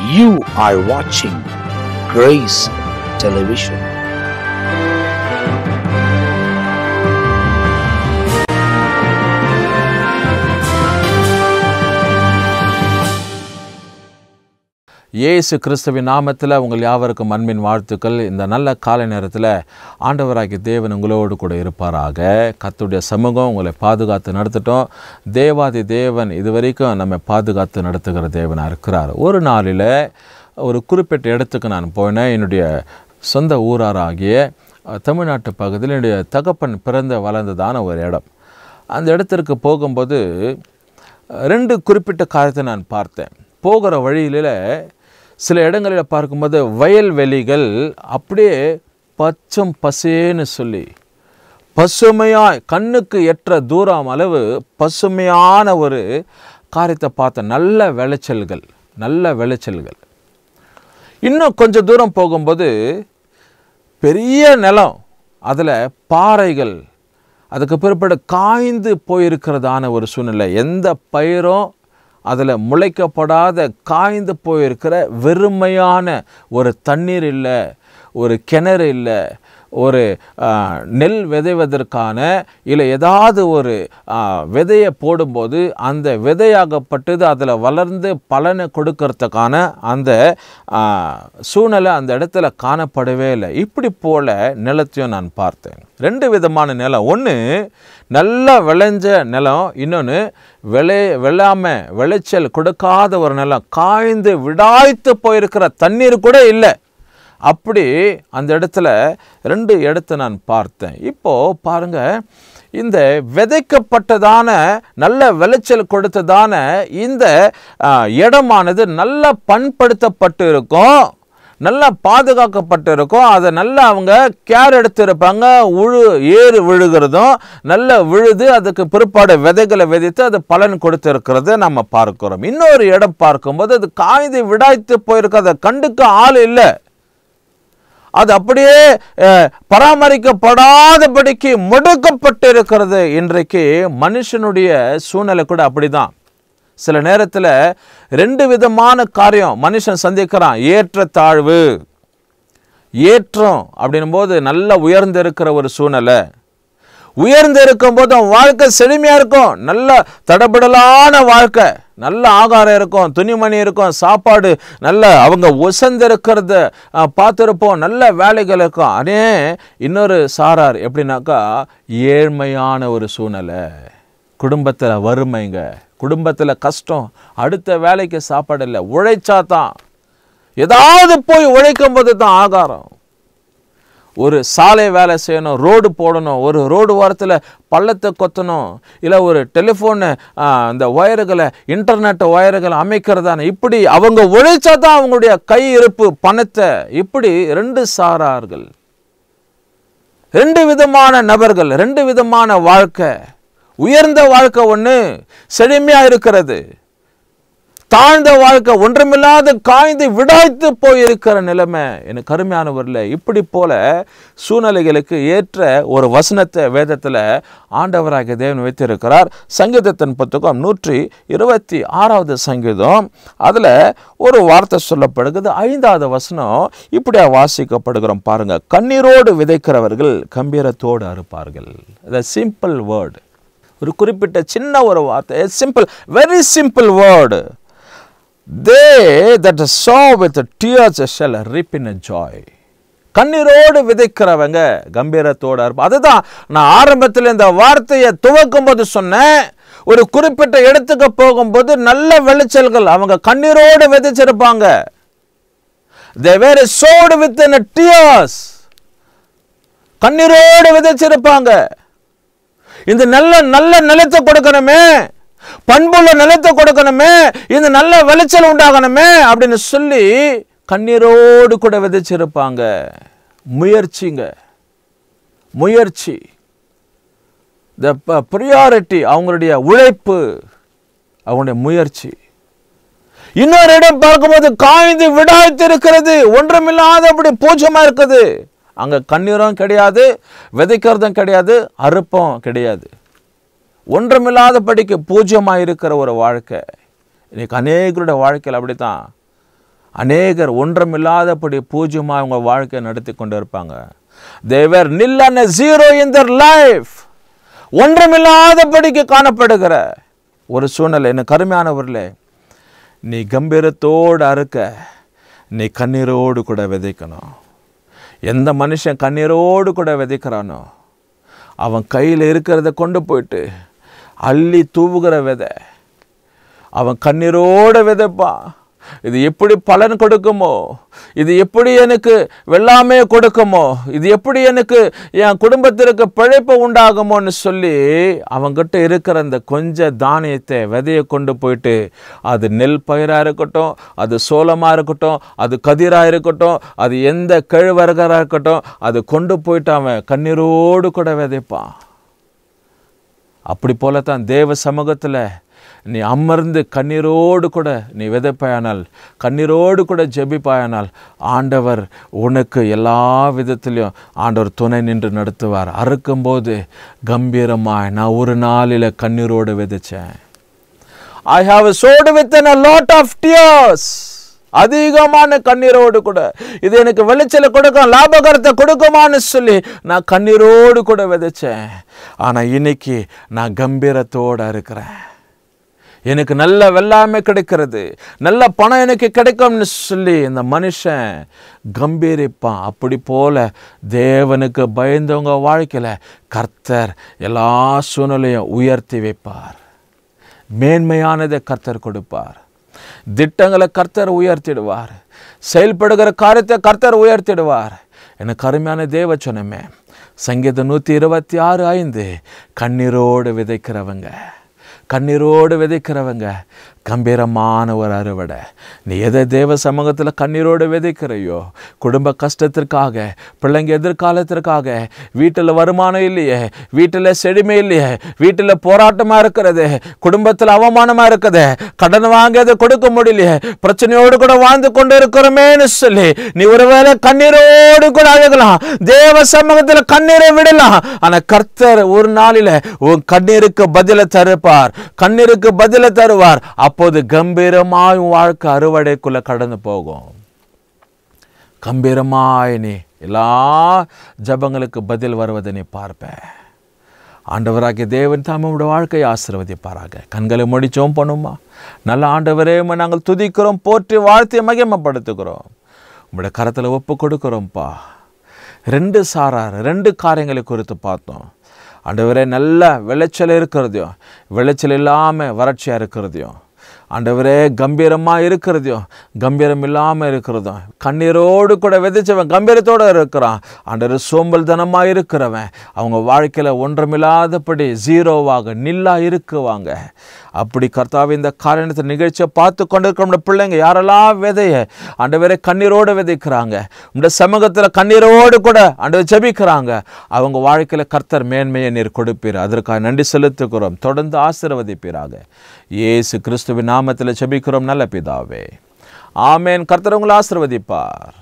You are watching Grace Television. இயேசு கிறிஸ்துவின் நாமத்தில் உங்கள் யாவருக்கும் அன்பின் வாழ்த்துக்கள் இந்த நல்ல காலை நேரத்தில் ஆண்டவராகிய தேவன் உங்களோடு கூட இருப்பாராக கர்த்தருடைய சமூகம் உங்களை பாதுகாத்து நடத்தட்டும் தேவாதி தேவன் இதுவரைக்கும் நம்ம பாதுகாத்து நடத்துகிற தேவனாக இருக்கிறார் ஒரு நாளில் ஒரு குறிப்பிட்ட இடத்துக்கு நான் போனேன் என்னுடைய சொந்த ஊராராகிய அஹ், தமிழ்நாட்டு பகுதியில் என்னுடைய தகப்பன் பிறந்த வளர்ந்ததான ஒரு இடம் அந்த இடத்திற்கு போகும்போது அஹ், ரெண்டு குறிப்பிட்ட காரியத்தை நான் பார்த்தேன் போகிற வழியில சில இடங்களில் பார்க்கும்போது வயல்வெளிகள் அப்படியே பச்சம் பசேன்னு சொல்லி பசுமையாய் கண்ணுக்கு எற்ற தூரம் அளவு பசுமையான ஒரு காரியத்தை பார்த்தேன் நல்ல விளைச்சல்கள் நல்ல விளைச்சல்கள் இன்னும் கொஞ்சம் தூரம் போகும்போது பெரிய நிலம் அதில் பாறைகள் அதுக்கு பிற்பாடு காய்ந்து போயிருக்கிறதான ஒரு சூழ்நிலை எந்த பயிரும் அதில் முளைக்கப்படாத காய்ந்து போயிருக்கிற வெறுமையான ஒரு தண்ணீர் இல்லை ஒரு கிணறு இல்லை ஒரு ஆ, நெல் விதைவதற்கான இல்லை ஏதாவது ஒரு ஆ, விதையை போடும்போது அந்த விதையாகப்பட்டது அதில் வளர்ந்து பலனை கொடுக்கறதுக்கான அந்த ஆ, சூழ்நிலை அந்த இடத்துல காணப்படவே இல்லை இப்படி போல நிலத்தையும் நான் பார்த்தேன் ரெண்டு விதமான நிலம் ஒன்று நல்லா விளைஞ்ச நிலம் இன்னொன்று விளை வெள்ளாமை விளைச்சல் கொடுக்காத ஒரு நிலம் காய்ந்து விடாய்த்து போயிருக்கிற தண்ணீர் கூட இல்லை அப்படி அந்த இடத்துல ரெண்டு இடத்த நான் பார்த்தேன் இப்போ பாருங்க இந்த விதைக்கப்பட்டதான நல்ல விளைச்சல் கொடுத்ததான இந்த ஆ, இடமானது நல்லா பண்படுத்தப்பட்டு இருக்கும் நல்லா பாதுகாக்கப்பட்டு இருக்கும் அதை நல்லா அவங்க கேர் எடுத்திருப்பாங்க உழு ஏறு விழுகிறதும் நல்லா விழுது அதுக்கு பிற்பாடு விதைகளை விதைத்து அது பலன் கொடுத்திருக்கிறத நம்ம பார்க்கிறோம் இன்னொரு இடம் பார்க்கும்போது அது காய்ந்து விடாய்த்து போயிருக்கு அதை கண்டுக்க ஆள் இல்லை அது அப்படியே அஹ், பராமரிக்கப்படாதபடிக்கு முடக்கப்பட்டு இருக்கிறது இன்றைக்கு மனுஷனுடைய சூழ்நிலை கூட அப்படிதான் சில நேரத்தில் ரெண்டு விதமான காரியம் மனுஷன் சந்திக்கிறான் ஏற்றத்தாழ்வு ஏற்றம் அப்படின்னும் போது நல்ல உயர்ந்திருக்கிற ஒரு சூழ்நிலை உயர்ந்து இருக்கும்போது அவன் வாழ்க்கை செழுமையாக இருக்கும் நல்ல தடபடலான வாழ்க்கை நல்ல ஆகாரம் இருக்கும் துணிமணி இருக்கும் சாப்பாடு நல்ல அவங்க உசந்திருக்கிறத பார்த்துருப்போம் நல்ல வேலைகள் இருக்கும் அதே இன்னொரு சாரார் எப்படின்னாக்கா ஏழ்மையான ஒரு சூழ்நிலை குடும்பத்தில் வறுமைங்க குடும்பத்தில் கஷ்டம் அடுத்த வேலைக்கு சாப்பாடு இல்லை உழைச்சா தான் ஏதாவது போய் உழைக்கும் போது தான் ஆகாரம் ஒரு சாலை வேலை செய்யணும் ரோடு போடணும் ஒரு ரோடு ஓரத்தில் பள்ளத்தை கொத்தணும் இல்லை ஒரு டெலிஃபோனு அந்த ஒயர்களை இன்டர்நெட் ஒயர்களை அமைக்கிறதான இப்படி அவங்க உழைச்சா தான் அவங்களுடைய கை இருப்பு பணத்தை இப்படி ரெண்டு சாரார்கள் ரெண்டு விதமான நபர்கள் ரெண்டு விதமான வாழ்க்கை உயர்ந்த வாழ்க்கை ஒன்று செழுமையாக இருக்கிறது தாழ்ந்த வாழ்க்கை ஒன்றுமில்லாத காய்ந்து விடாய்த்து போயிருக்கிற நிலைமை எனக்கு அருமையானவரில் இப்படி போல சூழ்நிலைகளுக்கு ஏற்ற ஒரு வசனத்தை வேதத்தில் ஆண்டவராகிய தேவன் வைத்திருக்கிறார் சங்கீதத்தின் புத்தகம் நூற்றி இருபத்தி ஆறாவது சங்கீதம் அதில் ஒரு வார்த்தை சொல்லப்படுகிறது ஐந்தாவது வசனம் இப்படியா வாசிக்கப்படுகிறோம் பாருங்க கண்ணீரோடு விதைக்கிறவர்கள் கம்பீரத்தோடு அறுப்பார்கள் த சிம்பிள் வேர்டு ஒரு குறிப்பிட்ட சின்ன ஒரு வார்த்தை simple very simple word they that sow with tears shall reap in joy கண்ணீரோடு விதைக்கிறவங்க கம்பீரத்தோடு இருப்பா அதுதான் நான் ஆரம்பத்தில் இந்த வார்த்தையை துவக்கும் போது சொன்னேன் ஒரு குறிப்பிட்ட இடத்துக்கு போகும்போது நல்ல விளைச்சல்கள் அவங்க கண்ணீரோடு விதைச்சிருப்பாங்க தே வேர் சோடு வித் இன் டியர்ஸ் கண்ணீரோடு விதைச்சிருப்பாங்க இந்த நல்ல நல்ல நிலத்தை கொடுக்கணுமே பண்புள்ள நிலத்தை கொடுக்கணுமே இந்த நல்ல விளைச்சல் உண்டாகணுமே அப்படின்னு சொல்லி கண்ணீரோடு கூட விதைச்சிருப்பாங்க முயற்சிங்க முயற்சி த ப்ரியாரிட்டி அவங்களுடைய உழைப்பு அவங்களுடைய முயற்சி இன்னொரு இடம் பார்க்கும்போது காய்ந்து விடாய்த்து இருக்கிறது ஒன்றுமில்லாதபடி பூஜ்யமா இருக்குது அங்க கண்ணீரும் கிடையாது விதைக்கிறதும் கிடையாது அறுப்பும் கிடையாது ஒன்றுமில்லாதபடிக்கு பூஜ்யமாக இருக்கிற ஒரு வாழ்க்கை இன்னைக்கு அநேகருடைய வாழ்க்கையில் அப்படித்தான் அநேகர் ஒன்றமில்லாதபடி பூஜ்யமாக அவங்க வாழ்க்கையை நடத்தி கொண்டு இருப்பாங்க தேவர் நில் ஜீரோ இன் தர் லைஃப் ஒன்றமில்லாதபடிக்கு காணப்படுகிற ஒரு சூழ்நிலை என்ன கருமையானவர்களே நீ கம்பீரத்தோடு அறுக்க நீ கண்ணீரோடு கூட விதைக்கணும் எந்த மனுஷன் கண்ணீரோடு கூட விதைக்கிறானோ அவன் கையில் இருக்கிறத கொண்டு போயிட்டு அள்ளி தூவுகிற விதை அவன் கண்ணீரோடு விதைப்பான் இது எப்படி பலன் கொடுக்குமோ இது எப்படி எனக்கு வெள்ளாமே கொடுக்குமோ இது எப்படி எனக்கு என் குடும்பத்திற்கு பிழைப்பு உண்டாகுமோன்னு சொல்லி அவங்கிட்ட இருக்கிற அந்த கொஞ்ச தானியத்தை விதையை கொண்டு போயிட்டு அது நெல் பயிராக இருக்கட்டும் அது சோளமாக இருக்கட்டும் அது கதிராக இருக்கட்டும் அது எந்த கேழ்வரகராக இருக்கட்டும் அது கொண்டு போயிட்டு அவன் கண்ணீரோடு கூட விதைப்பான் அப்படி போல தான் தேவ சமூகத்தில் நீ அமர்ந்து கண்ணீரோடு கூட நீ விதைப்பாயானால் கண்ணீரோடு கூட ஜெபிப்பாயானால் ஆண்டவர் உனக்கு எல்லா விதத்திலையும் ஆண்டவர் துணை நின்று நடத்துவார் அறுக்கும்போது கம்பீரமாய் நான் ஒரு நாளில் கண்ணீரோடு விதைச்சேன் I have sowed with a lot of tears அதிகமான கண்ணீரோடு கூட இது எனக்கு விளைச்சலை கொடுக்கும் லாபகரத்தை கொடுக்குமான்னு சொல்லி நான் கண்ணீரோடு கூட விதைச்சேன் ஆனால் இன்னைக்கு நான் கம்பீரத்தோடு இருக்கிறேன் எனக்கு நல்ல வெள்ளாமை கிடைக்கிறது நல்ல பணம் எனக்கு கிடைக்கும்னு சொல்லி இந்த மனுஷன் கம்பீரிப்பான் அப்படி போல தேவனுக்கு பயந்தவங்க வாழ்க்கையில் கர்த்தர் எல்லா சூழ்நிலையும் உயர்த்தி வைப்பார் மேன்மையானதை கர்த்தர் கொடுப்பார் திட்டங்களை கர்த்தர் உயர்த்திடுவார் செயல்படுகிற காரியத்தை கர்த்தர் உயர்த்திடுவார் எனக்கு அருமையான தேவ சொன்னமே சங்கீதம் நூற்றி இருபத்தி ஆறு ஐந்து கண்ணீரோடு விதைக்கிறவங்க கண்ணீரோடு விதைக்கிறவங்க கம்பீரமான ஒரு அறுவடை நீ எதை தேவ சமூகத்தில் கண்ணீரோடு விதைக்கிறையோ குடும்ப கஷ்டத்திற்காக பிள்ளைங்க எதிர்காலத்திற்காக வீட்டில் வருமானம் இல்லையே வீட்டில் செழுமை இல்லையே வீட்டில் போராட்டமாக இருக்கிறது குடும்பத்தில் அவமானமாக இருக்குது கடன் வாங்கியதை கொடுக்க முடியலையே பிரச்சனையோடு கூட வாழ்ந்து கொண்டு இருக்கிறோமேன்னு சொல்லி நீ ஒருவேளை கண்ணீரோடு கூட அழகலாம் தேவ சமூகத்தில் கண்ணீரை விடலாம் ஆனால் கர்த்தர் ஒரு நாளில் உன் கண்ணீருக்கு பதிலை தருப்பார் கண்ணீருக்கு பதிலை தருவார் அப்போது கம்பீரமாய் உன் வாழ்க்கை அறுவடைக்குள்ள கடந்து போகும் கம்பீரமாய் நீ எல்லா ஜபங்களுக்கு பதில் வருவதை நீ பார்ப்ப ஆண்டவராகிய தேவன் தாமே உடைய வாழ்க்கையை ஆசீர்வதிப்பாராக கண்களை முடிச்சோம் பண்ணுமா நல்ல ஆண்டவரே உம்மை நாங்கள் துதிக்கிறோம் போற்றி வாழ்த்தி மகிமைப்படுத்துகிறோம் உங்களுடைய கரத்தில் ஒப்பு கொடுக்குறோம்ப்பா ரெண்டு சாரார் ரெண்டு காரியங்களை குறித்து பார்த்தோம் ஆண்டவரே நல்ல விளைச்சல் இருக்கிறதையும் விளைச்சல் இல்லாமல் வறட்சியாக இருக்கிறதையும் ஆண்டவரே கம்பீரமாக இருக்கிறதையும் கம்பீரம் இல்லாமல் இருக்கிறதும் கண்ணீரோடு கூட விதைச்சவன் கம்பீரத்தோடு இருக்கிறான் ஆண்டவர் சோம்பல் தனமாக இருக்கிறவன் அவங்க வாழ்க்கையில் ஒன்றமில்லாதபடி ஜீரோவாக நில்லா இருக்குவாங்க அப்படி கர்த்தாவே இந்த காரணத்தை நிகழ்ச்சியை பார்த்து கொண்டு இருக்கிற பிள்ளைங்க யாரெல்லாம் விதைய ஆண்டவரே கண்ணீரோடு விதைக்கிறாங்க இந்த சமூகத்தில் கண்ணீரோடு கூட ஆண்டவர் ஜெபிக்கிறாங்க அவங்க வாழ்க்கையில் கர்த்தர் மேன்மையை நீர் கொடுப்பீர் அதற்காக நன்றி செலுத்துகிறோம் தொடர்ந்து ஆசீர்வதிப்பீராக இயேசு கிறிஸ்துவின் நாமத்தில் ஜெபிக்கிறோம் நல்ல பிதாவே ஆமேன் கர்த்தர் உங்களை ஆசீர்வதிப்பார்